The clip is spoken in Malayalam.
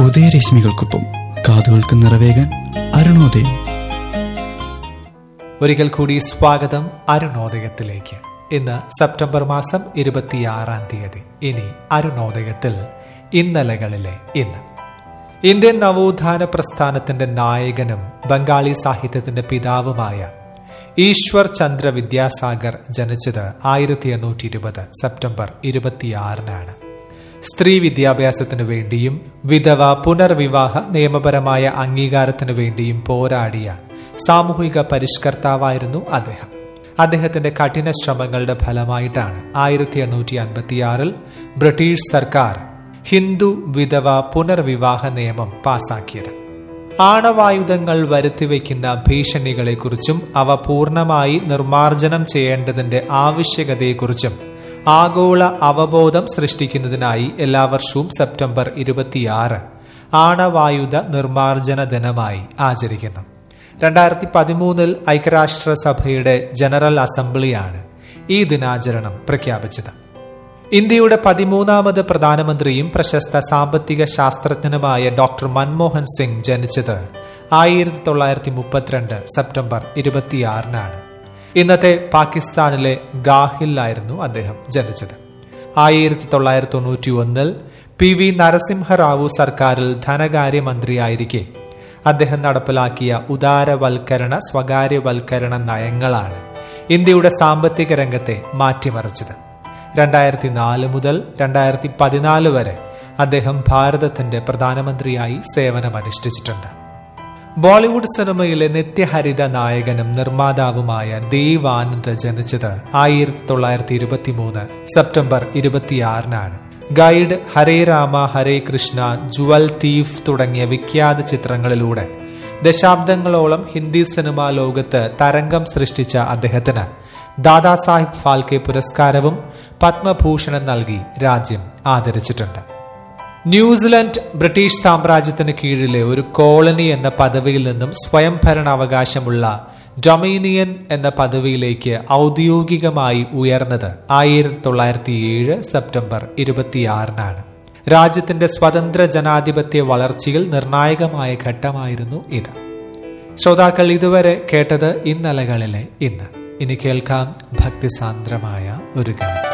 ഉദയരശ്മികൾക്കൊപ്പം കാതുകൾക്ക് നിറവേകാൻ അരുണോദയം ഒരിക്കൽ കൂടി സ്വാഗതം അരുണോദയത്തിലേക്ക് ഇന്ന് സെപ്റ്റംബർ മാസം ഇരുപത്തിയാറാം തീയതി ഇനി അരുണോദയത്തിൽ ഇന്നലകളിലെ ഇന്ന് ഇന്ത്യൻ നവോത്ഥാന പ്രസ്ഥാനത്തിന്റെ നായകനും ബംഗാളി സാഹിത്യത്തിന്റെ പിതാവുമായ ഈശ്വർ ചന്ദ്ര വിദ്യാസാഗർ ജനിച്ചത് ആയിരത്തി എണ്ണൂറ്റി ഇരുപത് സെപ്റ്റംബർ ഇരുപത്തിയാറിനാണ് സ്ത്രീ വിദ്യാഭ്യാസത്തിനു വേണ്ടിയും വിധവ പുനർവിവാഹ നിയമപരമായ അംഗീകാരത്തിനു വേണ്ടിയും പോരാടിയ സാമൂഹിക പരിഷ്കർത്താവായിരുന്നു അദ്ദേഹം അദ്ദേഹത്തിന്റെ കഠിന ശ്രമങ്ങളുടെ ഫലമായിട്ടാണ് ആയിരത്തി എണ്ണൂറ്റി അൻപത്തിയാറിൽ ബ്രിട്ടീഷ് സർക്കാർ ഹിന്ദു വിധവ പുനർവിവാഹ നിയമം പാസാക്കിയത് ആണവായുധങ്ങൾ വരുത്തിവെക്കുന്ന ഭീഷണികളെക്കുറിച്ചും അവ പൂർണ്ണമായി നിർമ്മാർജ്ജനം ചെയ്യേണ്ടതിന്റെ ആവശ്യകതയെക്കുറിച്ചും ആഗോള അവബോധം സൃഷ്ടിക്കുന്നതിനായി എല്ലാ വർഷവും സെപ്റ്റംബർ ഇരുപത്തിയാറ് ആണവായുധ നിർമ്മാർജ്ജന ദിനമായി ആചരിക്കുന്നു രണ്ടായിരത്തി പതിമൂന്നിൽ ഐക്യരാഷ്ട്രസഭയുടെ ജനറൽ അസംബ്ലിയാണ് ഈ ദിനാചരണം പ്രഖ്യാപിച്ചത് ഇന്ത്യയുടെ പതിമൂന്നാമത് പ്രധാനമന്ത്രിയും പ്രശസ്ത സാമ്പത്തിക ശാസ്ത്രജ്ഞനുമായ ഡോക്ടർ മൻമോഹൻ സിംഗ് ജനിച്ചത് ആയിരത്തി തൊള്ളായിരത്തി മുപ്പത്തിരണ്ട് സെപ്റ്റംബർ ഇരുപത്തിയാറിനാണ് ഇന്നത്തെ പാകിസ്ഥാനിലെ ഗാഹിലായിരുന്നു അദ്ദേഹം ജനിച്ചത് ആയിരത്തി തൊള്ളായിരത്തി തൊണ്ണൂറ്റി ഒന്നിൽ പി വി നരസിംഹറാവു സർക്കാരിൽ ധനകാര്യമന്ത്രിയായിരിക്കെ അദ്ദേഹം നടപ്പിലാക്കിയ ഉദാരവൽക്കരണ സ്വകാര്യവൽക്കരണ നയങ്ങളാണ് ഇന്ത്യയുടെ സാമ്പത്തിക രംഗത്തെ മാറ്റിമറിച്ചത് രണ്ടായിരത്തി നാല് മുതൽ രണ്ടായിരത്തി പതിനാല് വരെ അദ്ദേഹം ഭാരതത്തിന്റെ പ്രധാനമന്ത്രിയായി സേവനമനുഷ്ഠിച്ചിട്ടുണ്ട് ബോളിവുഡ് സിനിമയിലെ നിത്യഹരിത നായകനും നിർമ്മാതാവുമായ ദേവ് ആനന്ദ് ജനിച്ചത് ആയിരത്തി തൊള്ളായിരത്തി ഇരുപത്തി മൂന്ന് സെപ്റ്റംബർ ഇരുപത്തിയാറിനാണ് Guide Hare Rama Hare Krishna Jewel Thief തുടങ്ങിയ വിഖ്യാത ചിത്രങ്ങളിലൂടെ ദശാബ്ദങ്ങളോളം ഹിന്ദി സിനിമാ ലോകത്ത് തരംഗം സൃഷ്ടിച്ച അദ്ദേഹത്തിന് ദാദാസാഹിബ് ഫാൽക്കെ പുരസ്കാരവും പത്മഭൂഷണം നൽകി രാജ്യം ആദരിച്ചിട്ടുണ്ട് ന്യൂസിലൻഡ് ബ്രിട്ടീഷ് സാമ്രാജ്യത്തിന് കീഴിലെ ഒരു കോളനി എന്ന പദവിയിൽ നിന്നും സ്വയംഭരണാവകാശമുള്ള ഡൊമീനിയൻ എന്ന പദവിയിലേക്ക് ഔദ്യോഗികമായി ഉയർന്നത് ആയിരത്തി തൊള്ളായിരത്തി ഏഴ് സെപ്റ്റംബർ ഇരുപത്തിയാറിനാണ് രാജ്യത്തിന്റെ സ്വതന്ത്ര ജനാധിപത്യ വളർച്ചയിൽ നിർണായകമായ ഘട്ടമായിരുന്നു ഇത് ശ്രോതാക്കൾ ഇതുവരെ കേട്ടത് ഇന്നലകളിലെ ഇന്ന് ഇനി കേൾക്കാം ഭക്തിസാന്ദ്രമായ ഒരു ഗാനം